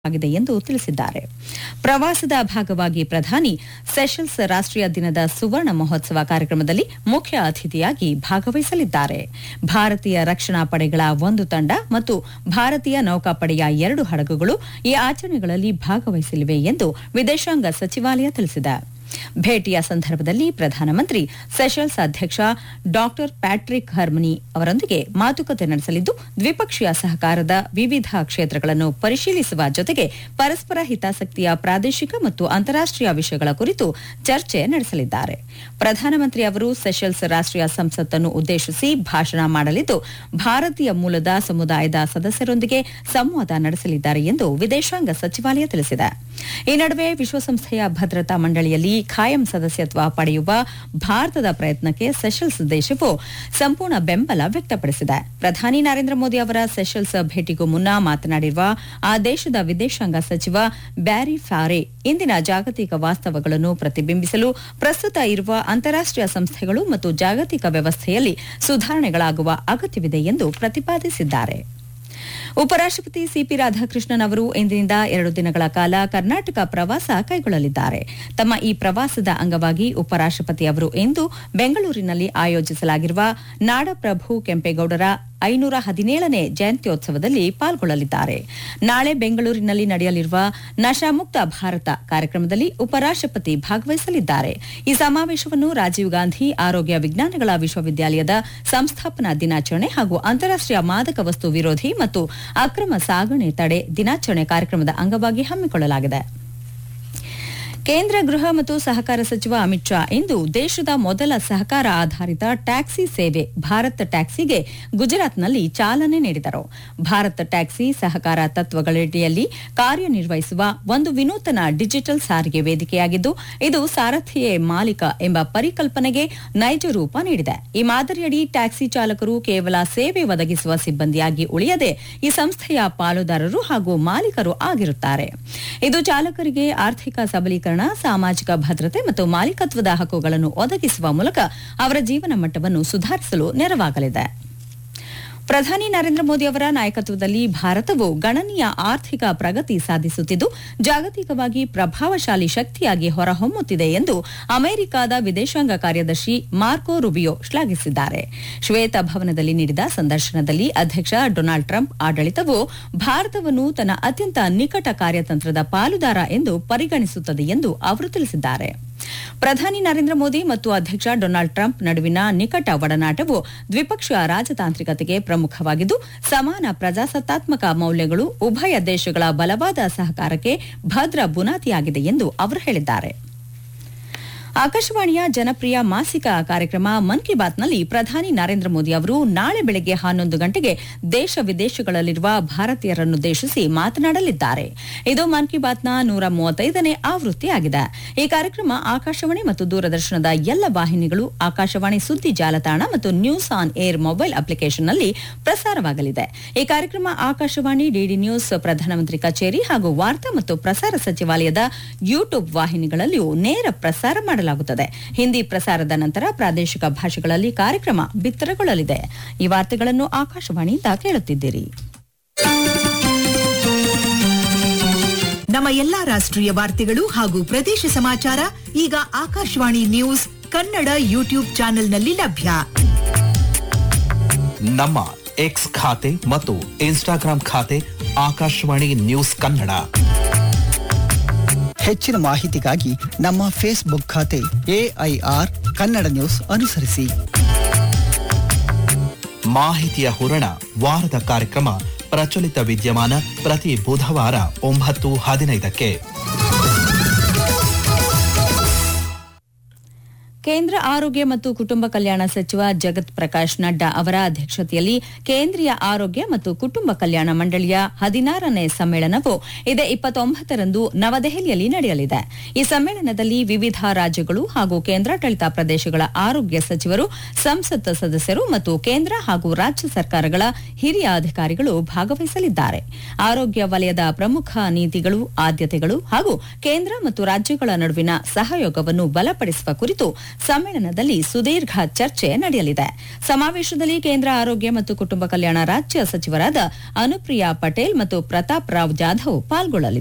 ಆಗಿದೆ ಎಂದು ತಿಳಿಸಿದ್ದಾರೆ ಪ್ರವಾಸದ ಭಾಗವಾಗಿ ಪ್ರಧಾನಿ ಸೆಷಲ್ಸ್ ರಾಷ್ಟ್ರೀಯ ದಿನದ ಸುವರ್ಣ ಮಹೋತ್ಸವ ಕಾರ್ಯಕ್ರಮದಲ್ಲಿ ಮುಖ್ಯ ಅತಿಥಿಯಾಗಿ ಭಾಗವಹಿಸಲಿದ್ದಾರೆ ಭಾರತೀಯ ರಕ್ಷಣಾ ಪಡೆಗಳ ಒಂದು ತಂಡ ಮತ್ತು ಭಾರತೀಯ ನೌಕಾಪಡೆಯ ಎರಡು ಹಡಗುಗಳು ಈ ಆಚರಣೆಗಳಲ್ಲಿ ಭಾಗವಹಿಸಲಿವೆ ಎಂದು ವಿದೇಶಾಂಗ ಸಚಿವಾಲಯ ತಿಳಿಸಿದೆ ಭೇಟಿಯ ಸಂದರ್ಭದಲ್ಲಿ ಪ್ರಧಾನಮಂತ್ರಿ ಸೆಷಲ್ಸ್ ಅಧ್ಯಕ್ಷ ಡಾಕ್ಟರ್ ಪ್ಯಾಟ್ರಿಕ್ ಹರ್ಮನಿ ಅವರೊಂದಿಗೆ ಮಾತುಕತೆ ನಡೆಸಲಿದ್ದು ದ್ವಿಪಕ್ಷೀಯ ಸಹಕಾರದ ವಿವಿಧ ಕ್ಷೇತ್ರಗಳನ್ನು ಪರಿಶೀಲಿಸುವ ಜೊತೆಗೆ ಪರಸ್ಪರ ಹಿತಾಸಕ್ತಿಯ ಪ್ರಾದೇಶಿಕ ಮತ್ತು ಅಂತಾರಾಷ್ಟೀಯ ವಿಷಯಗಳ ಕುರಿತು ಚರ್ಚೆ ನಡೆಸಲಿದ್ದಾರೆ ಪ್ರಧಾನಮಂತ್ರಿ ಅವರು ಸೆಷಲ್ಸ್ ರಾಷ್ಟ್ರೀಯ ಸಂಸತ್ತನ್ನು ಉದ್ದೇಶಿಸಿ ಭಾಷಣ ಮಾಡಲಿದ್ದು ಭಾರತೀಯ ಮೂಲದ ಸಮುದಾಯದ ಸದಸ್ಯರೊಂದಿಗೆ ಸಂವಾದ ನಡೆಸಲಿದ್ದಾರೆ ಎಂದು ವಿದೇಶಾಂಗ ಸಚಿವಾಲಯ ತಿಳಿಸಿದೆ ಈ ನಡುವೆ ವಿಶ್ವಸಂಸ್ಥೆಯ ಭದ್ರತಾ ಮಂಡಳಿಯಲ್ಲಿ ಖಾಯಂ ಸದಸ್ಯತ್ವ ಪಡೆಯುವ ಭಾರತದ ಪ್ರಯತ್ನಕ್ಕೆ ಸೆಷಲ್ಸ್ ದೇಶವು ಸಂಪೂರ್ಣ ಬೆಂಬಲ ವ್ಯಕ್ತಪಡಿಸಿದೆ ಪ್ರಧಾನಿ ನರೇಂದ್ರ ಮೋದಿ ಅವರ ಸೆಷಲ್ಸ್ ಭೇಟಿಗೂ ಮುನ್ನ ಮಾತನಾಡಿರುವ ಆ ದೇಶದ ವಿದೇಶಾಂಗ ಸಚಿವ ಬ್ಯಾರಿ ಫ್ಯಾರೆ ಇಂದಿನ ಜಾಗತಿಕ ವಾಸ್ತವಗಳನ್ನು ಪ್ರತಿಬಿಂಬಿಸಲು ಪ್ರಸ್ತುತ ಇರುವ ಅಂತಾರಾಷ್ಟೀಯ ಸಂಸ್ಥೆಗಳು ಮತ್ತು ಜಾಗತಿಕ ವ್ಯವಸ್ಥೆಯಲ್ಲಿ ಸುಧಾರಣೆಗಳಾಗುವ ಅಗತ್ಯವಿದೆ ಎಂದು ಪ್ರತಿಪಾದಿಸಿದ್ದಾರೆ ಉಪರಾಷ್ಟಪತಿ ಸಿಪಿ ರಾಧಾಕೃಷ್ಣನ್ ಅವರು ಇಂದಿನಿಂದ ಎರಡು ದಿನಗಳ ಕಾಲ ಕರ್ನಾಟಕ ಪ್ರವಾಸ ಕೈಗೊಳ್ಳಲಿದ್ದಾರೆ ತಮ್ಮ ಈ ಪ್ರವಾಸದ ಅಂಗವಾಗಿ ಉಪರಾಷ್ಟಪತಿ ಅವರು ಇಂದು ಬೆಂಗಳೂರಿನಲ್ಲಿ ಆಯೋಜಿಸಲಾಗಿರುವ ನಾಡಪ್ರಭು ಕೆಂಪೇಗೌಡರ ಐನೂರ ಹದಿನೇಳನೇ ಜಯಂತ್ಯೋತ್ಸವದಲ್ಲಿ ಪಾಲ್ಗೊಳ್ಳಲಿದ್ದಾರೆ ನಾಳೆ ಬೆಂಗಳೂರಿನಲ್ಲಿ ನಡೆಯಲಿರುವ ನಶಾಮುಕ್ತ ಭಾರತ ಕಾರ್ಯಕ್ರಮದಲ್ಲಿ ಉಪರಾಷ್ಟಪತಿ ಭಾಗವಹಿಸಲಿದ್ದಾರೆ ಈ ಸಮಾವೇಶವನ್ನು ರಾಜೀವ್ ಗಾಂಧಿ ಆರೋಗ್ಯ ವಿಜ್ಞಾನಗಳ ವಿಶ್ವವಿದ್ಯಾಲಯದ ಸಂಸ್ಥಾಪನಾ ದಿನಾಚರಣೆ ಹಾಗೂ ಅಂತಾರಾಷ್ಟೀಯ ಮಾದಕ ವಸ್ತು ವಿರೋಧಿ ಮತ್ತು ಅಕ್ರಮ ಸಾಗಣೆ ತಡೆ ದಿನಾಚರಣೆ ಕಾರ್ಯಕ್ರಮದ ಅಂಗವಾಗಿ ಹಮ್ಮಿಕೊಳ್ಳಲಾಗಿದೆ ಕೇಂದ್ರ ಗೃಹ ಮತ್ತು ಸಹಕಾರ ಸಚಿವ ಅಮಿತ್ ಶಾ ಇಂದು ದೇಶದ ಮೊದಲ ಸಹಕಾರ ಆಧಾರಿತ ಟ್ಯಾಕ್ಸಿ ಸೇವೆ ಭಾರತ್ ಟ್ಯಾಕ್ಸಿಗೆ ಗುಜರಾತ್ನಲ್ಲಿ ಚಾಲನೆ ನೀಡಿದರು ಭಾರತ್ ಟ್ಯಾಕ್ಸಿ ಸಹಕಾರ ತತ್ವಗಳಡಿಯಲ್ಲಿ ಕಾರ್ಯನಿರ್ವಹಿಸುವ ಒಂದು ವಿನೂತನ ಡಿಜಿಟಲ್ ಸಾರಿಗೆ ವೇದಿಕೆಯಾಗಿದ್ದು ಇದು ಸಾರಥಿಯೇ ಮಾಲೀಕ ಎಂಬ ಪರಿಕಲ್ಪನೆಗೆ ನೈಜ ರೂಪ ನೀಡಿದೆ ಈ ಮಾದರಿಯಡಿ ಟ್ಯಾಕ್ಸಿ ಚಾಲಕರು ಕೇವಲ ಸೇವೆ ಒದಗಿಸುವ ಸಿಬ್ಬಂದಿಯಾಗಿ ಉಳಿಯದೆ ಈ ಸಂಸ್ಥೆಯ ಪಾಲುದಾರರು ಹಾಗೂ ಮಾಲೀಕರು ಆಗಿರುತ್ತಾರೆ ಇದು ಚಾಲಕರಿಗೆ ಆರ್ಥಿಕ ಸಬಲೀಕರಣ ಸಾಮಾಜಿಕ ಭದ್ರತೆ ಮತ್ತು ಮಾಲೀಕತ್ವದ ಹಕ್ಕುಗಳನ್ನು ಒದಗಿಸುವ ಮೂಲಕ ಅವರ ಜೀವನ ಮಟ್ಟವನ್ನು ಸುಧಾರಿಸಲು ನೆರವಾಗಲಿದೆ ಪ್ರಧಾನಿ ನರೇಂದ್ರ ಮೋದಿ ಅವರ ನಾಯಕತ್ವದಲ್ಲಿ ಭಾರತವು ಗಣನೀಯ ಆರ್ಥಿಕ ಪ್ರಗತಿ ಸಾಧಿಸುತ್ತಿದ್ದು ಜಾಗತಿಕವಾಗಿ ಪ್ರಭಾವಶಾಲಿ ಶಕ್ತಿಯಾಗಿ ಹೊರಹೊಮ್ಮುತ್ತಿದೆ ಎಂದು ಅಮೆರಿಕದ ವಿದೇಶಾಂಗ ಕಾರ್ಯದರ್ಶಿ ಮಾರ್ಕೋ ರುಬಿಯೋ ಶ್ಲಾಘಿಸಿದ್ದಾರೆ ಶ್ವೇತಭವನದಲ್ಲಿ ನೀಡಿದ ಸಂದರ್ಶನದಲ್ಲಿ ಅಧ್ಯಕ್ಷ ಡೊನಾಲ್ಡ್ ಟ್ರಂಪ್ ಆಡಳಿತವು ಭಾರತವನ್ನು ತನ್ನ ಅತ್ಯಂತ ನಿಕಟ ಕಾರ್ಯತಂತ್ರದ ಪಾಲುದಾರ ಎಂದು ಪರಿಗಣಿಸುತ್ತದೆ ಎಂದು ಅವರು ತಿಳಿಸಿದ್ದಾರೆ ಪ್ರಧಾನಿ ನರೇಂದ್ರ ಮೋದಿ ಮತ್ತು ಅಧ್ಯಕ್ಷ ಡೊನಾಲ್ಡ್ ಟ್ರಂಪ್ ನಡುವಿನ ನಿಕಟ ಒಡನಾಟವು ದ್ವಿಪಕ್ಷೀಯ ರಾಜತಾಂತ್ರಿಕತೆಗೆ ಪ್ರಮುಖವಾಗಿದ್ದು ಸಮಾನ ಪ್ರಜಾಸತ್ತಾತ್ಮಕ ಮೌಲ್ಯಗಳು ಉಭಯ ದೇಶಗಳ ಬಲವಾದ ಸಹಕಾರಕ್ಕೆ ಭದ್ರ ಬುನಾದಿಯಾಗಿದೆ ಎಂದು ಅವರು ಹೇಳಿದ್ದಾರೆ ಆಕಾಶವಾಣಿಯ ಜನಪ್ರಿಯ ಮಾಸಿಕ ಕಾರ್ಯಕ್ರಮ ಮನ್ ಕಿ ಬಾತ್ನಲ್ಲಿ ಪ್ರಧಾನಿ ನರೇಂದ್ರ ಮೋದಿ ಅವರು ನಾಳೆ ಬೆಳಗ್ಗೆ ಹನ್ನೊಂದು ಗಂಟೆಗೆ ದೇಶ ವಿದೇಶಗಳಲ್ಲಿರುವ ಭಾರತೀಯರನ್ನುದ್ದೇಶಿಸಿ ಮಾತನಾಡಲಿದ್ದಾರೆ ಇದು ಮನ್ ಕಿ ಬಾತ್ನ ನೂರ ಮೂವತ್ತೈದನೇ ಆವೃತ್ತಿಯಾಗಿದೆ ಈ ಕಾರ್ಯಕ್ರಮ ಆಕಾಶವಾಣಿ ಮತ್ತು ದೂರದರ್ಶನದ ಎಲ್ಲ ವಾಹಿನಿಗಳು ಆಕಾಶವಾಣಿ ಸುದ್ದಿ ಜಾಲತಾಣ ಮತ್ತು ನ್ಯೂಸ್ ಆನ್ ಏರ್ ಮೊಬೈಲ್ ಅಪ್ಲಿಕೇಶನ್ನಲ್ಲಿ ಪ್ರಸಾರವಾಗಲಿದೆ ಈ ಕಾರ್ಯಕ್ರಮ ಆಕಾಶವಾಣಿ ಡಿಡಿ ನ್ಯೂಸ್ ಪ್ರಧಾನಮಂತ್ರಿ ಕಚೇರಿ ಹಾಗೂ ವಾರ್ತಾ ಮತ್ತು ಪ್ರಸಾರ ಸಚಿವಾಲಯದ ಯೂಟ್ಯೂಬ್ ವಾಹಿನಿಗಳಲ್ಲಿಯೂ ನೇರ ಪ್ರಸಾರ ಮಾಡಲಾಗುತ್ತದೆ ಹಿಂದಿ ಪ್ರಸಾರದ ನಂತರ ಪ್ರಾದೇಶಿಕ ಭಾಷೆಗಳಲ್ಲಿ ಕಾರ್ಯಕ್ರಮ ಬಿತ್ತರಗೊಳ್ಳಲಿದೆ ಈ ವಾರ್ತೆಗಳನ್ನು ಆಕಾಶವಾಣಿಯಿಂದ ಕೇಳುತ್ತಿದ್ದೀರಿ ನಮ್ಮ ಎಲ್ಲಾ ರಾಷ್ಟ್ರೀಯ ವಾರ್ತೆಗಳು ಹಾಗೂ ಪ್ರದೇಶ ಸಮಾಚಾರ ಈಗ ಆಕಾಶವಾಣಿ ನ್ಯೂಸ್ ಕನ್ನಡ ಯೂಟ್ಯೂಬ್ ಚಾನೆಲ್ನಲ್ಲಿ ಲಭ್ಯ ನಮ್ಮ ಎಕ್ಸ್ ಖಾತೆ ಮತ್ತು ಇನ್ಸ್ಟಾಗ್ರಾಂ ಖಾತೆ ಆಕಾಶವಾಣಿ ನ್ಯೂಸ್ ಕನ್ನಡ ಹೆಚ್ಚಿನ ಮಾಹಿತಿಗಾಗಿ ನಮ್ಮ ಫೇಸ್ಬುಕ್ ಖಾತೆ ಎಐಆರ್ ಕನ್ನಡ ನ್ಯೂಸ್ ಅನುಸರಿಸಿ ಮಾಹಿತಿಯ ಹೂರಣ ವಾರದ ಕಾರ್ಯಕ್ರಮ ಪ್ರಚಲಿತ ವಿದ್ಯಮಾನ ಪ್ರತಿ ಬುಧವಾರ ಒಂಬತ್ತು ಹದಿನೈದಕ್ಕೆ ಕೇಂದ್ರ ಆರೋಗ್ಯ ಮತ್ತು ಕುಟುಂಬ ಕಲ್ಯಾಣ ಸಚಿವ ಜಗತ್ ಪ್ರಕಾಶ್ ನಡ್ಡಾ ಅವರ ಅಧ್ಯಕ್ಷತೆಯಲ್ಲಿ ಕೇಂದ್ರೀಯ ಆರೋಗ್ಯ ಮತ್ತು ಕುಟುಂಬ ಕಲ್ಯಾಣ ಮಂಡಳಿಯ ಹದಿನಾರನೇ ಸಮ್ಮೇಳನವು ಇದೇ ಇಪ್ಪತ್ತೊಂಬತ್ತರಂದು ನವದೆಹಲಿಯಲ್ಲಿ ನಡೆಯಲಿದೆ ಈ ಸಮ್ಮೇಳನದಲ್ಲಿ ವಿವಿಧ ರಾಜ್ಯಗಳು ಹಾಗೂ ಕೇಂದ್ರಾಡಳಿತ ಪ್ರದೇಶಗಳ ಆರೋಗ್ಯ ಸಚಿವರು ಸಂಸತ್ ಸದಸ್ಯರು ಮತ್ತು ಕೇಂದ್ರ ಹಾಗೂ ರಾಜ್ಯ ಸರ್ಕಾರಗಳ ಹಿರಿಯ ಅಧಿಕಾರಿಗಳು ಭಾಗವಹಿಸಲಿದ್ದಾರೆ ಆರೋಗ್ಯ ವಲಯದ ಪ್ರಮುಖ ನೀತಿಗಳು ಆದ್ಯತೆಗಳು ಹಾಗೂ ಕೇಂದ್ರ ಮತ್ತು ರಾಜ್ಯಗಳ ನಡುವಿನ ಸಹಯೋಗವನ್ನು ಬಲಪಡಿಸುವ ಕುರಿತು ಸಮ್ಮೇಳನದಲ್ಲಿ ಸುದೀರ್ಘ ಚರ್ಚೆ ನಡೆಯಲಿದೆ ಸಮಾವೇಶದಲ್ಲಿ ಕೇಂದ್ರ ಆರೋಗ್ಯ ಮತ್ತು ಕುಟುಂಬ ಕಲ್ಯಾಣ ರಾಜ್ಯ ಸಚಿವರಾದ ಅನುಪ್ರಿಯಾ ಪಟೇಲ್ ಮತ್ತು ಪ್ರತಾಪ್ ರಾವ್ ಜಾಧವ್ ಪಾಲ್ಗೊಳ್ಳಲಿದ್ದಾರೆ